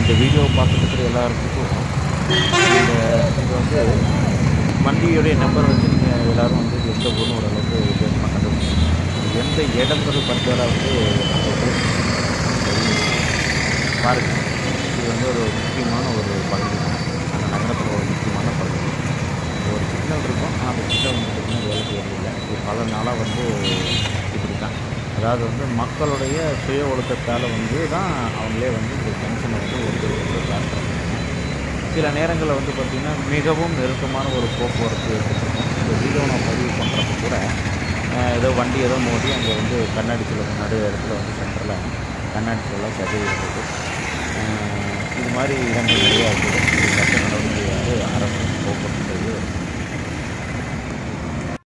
இந்த வீடியோவை பார்த்துட்டு இருக்கிற எல்லாருக்கும் இந்த இது வந்து வண்டியுடைய நம்பர் வச்சு நீங்கள் எல்லோரும் வந்து இது எந்த ஊர்னு ஓரளவுக்கு வித்தியாசமாக கண்டுபிடிக்கணும் இது எந்த இடங்கிறது பர்டிகுலராக வந்து நம்ம போய் பாருங்க இது வந்து ஒரு முக்கியமான ஒரு பகுதி தான் அந்த நகரத்தில் ஒரு முக்கியமான பகுதி அங்கே ஒரு சிக்னல் இருக்கும் ஆனால் அந்த சிக்னல் வந்து பார்த்திங்கன்னா வேலை செய்யறதில்லை இது பல நாளாக வந்து இப்படி தான் அதாவது வந்து மக்களுடைய சுய ஒழுக்கத்தால் வந்து தான் அவங்களே வந்து இந்த ஜங்ஷனை வந்து ஒருத்தர் ஒருத்தர் கிராஸ் பண்ணுறாங்க சில நேரங்களில் வந்து பார்த்திங்கன்னா மிகவும் நெருக்கமான ஒரு போக்குவரத்து ஏற்பட்டிருக்கும் இந்த வீடியோ நான் பதிவு பண்ணுறப்ப கூட அஹ், ஏதோ வண்டி ஏதோ மோதி அங்கே வந்து கண்ணாடி சில நடு இடத்துல வந்து சென்டரில் கண்ணாடி சில சதவி இருந்தது அஹ், இது மாதிரி இடங்கள் நிறையா இருக்குது இது சட்ட நடவடிக்கை வந்து அரசு போக்குவரத்து செய்து